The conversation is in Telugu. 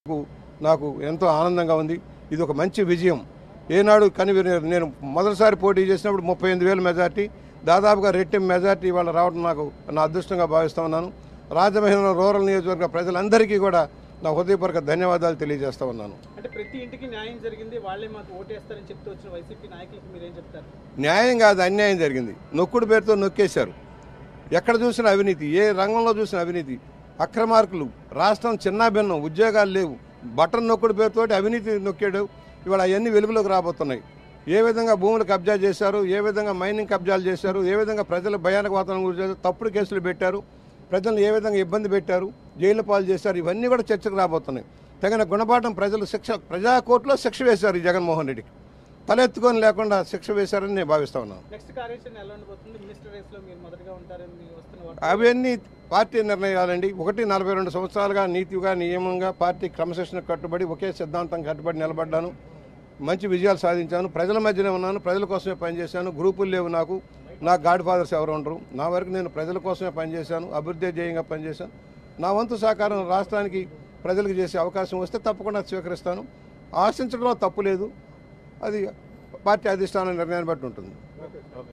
నాకు నాకు ఎంతో ఆనందంగా ఉంది ఇది ఒక మంచి విజయం ఏనాడు కని నేను మొదటిసారి పోటీ చేసినప్పుడు ముప్పై ఎనిమిది వేల మెజార్టీ దాదాపుగా రెట్టింపు మెజార్టీ ఇవాళ రావడం నాకు నా అదృష్టంగా భావిస్తా ఉన్నాను రాజమహేంద్రం రూరల్ నియోజకవర్గ ప్రజలందరికీ కూడా నా హృదయపూర్వక ధన్యవాదాలు తెలియజేస్తా ఉన్నాను అంటే ప్రతి ఇంటికి న్యాయం జరిగింది వాళ్ళే మాకు ఓటేస్తారని చెప్తూ వచ్చిన వైసీపీ నాయకులకు మీరేం చెప్తారు న్యాయం కాదు అన్యాయం జరిగింది నొక్కుడు పేరుతో నొక్కేశారు ఎక్కడ చూసిన అవినీతి ఏ రంగంలో చూసిన అవినీతి అక్రమార్కులు రాష్ట్రం చిన్నాభిన్నం ఉద్యోగాలు లేవు బటన్ నొక్కుడు పేరుతోటి అవినీతి నొక్కాడు ఇవాళ అవన్నీ వెలుగులోకి రాబోతున్నాయి ఏ విధంగా భూములు కబ్జా చేశారు ఏ విధంగా మైనింగ్ కబ్జాలు చేశారు ఏ విధంగా ప్రజల భయానక వాతావరణం గురి చేశారు తప్పుడు కేసులు పెట్టారు ప్రజలను ఏ విధంగా ఇబ్బంది పెట్టారు జైలు పాలు చేశారు ఇవన్నీ కూడా చర్చకు రాబోతున్నాయి తగిన గుణపాఠం ప్రజలు శిక్ష ప్రజా కోర్టులో శిక్ష వేశారు ఈ జగన్మోహన్ రెడ్డికి తలెత్తుకొని లేకుండా శిక్ష వేశారని నేను భావిస్తా ఉన్నాను నెక్స్ట్ కార్యాచరణ ఎలా ఉండబోతుంది మినిస్టర్ రేస్ లో మీరు మొదటగా ఉంటారని మీ వస్తున్న వార్త. అవన్నీ పార్టీ నిర్ణయాలండి ఒకటి నలభై రెండు సంవత్సరాలుగా నీతిగా నియమంగా పార్టీ క్రమశిక్షణ కట్టుబడి ఒకే సిద్ధాంతం కట్టుబడి నిలబడ్డాను మంచి విజయాలు సాధించాను ప్రజల మధ్యనే ఉన్నాను ప్రజల కోసమే పనిచేశాను గ్రూపులు లేవు నాకు నా గాడ్ ఫాదర్స్ ఎవరు ఉండరు నా వరకు నేను ప్రజల కోసమే పనిచేశాను అభివృద్ధి ధ్యేయంగా పనిచేశాను నా వంతు సహకారం రాష్ట్రానికి ప్రజలకు చేసే అవకాశం వస్తే తప్పకుండా స్వీకరిస్తాను ఆశించడంలో తప్పు లేదు అది పార్టీ అధిష్టానం నిర్ణయాన్ని బట్టి ఉంటుంది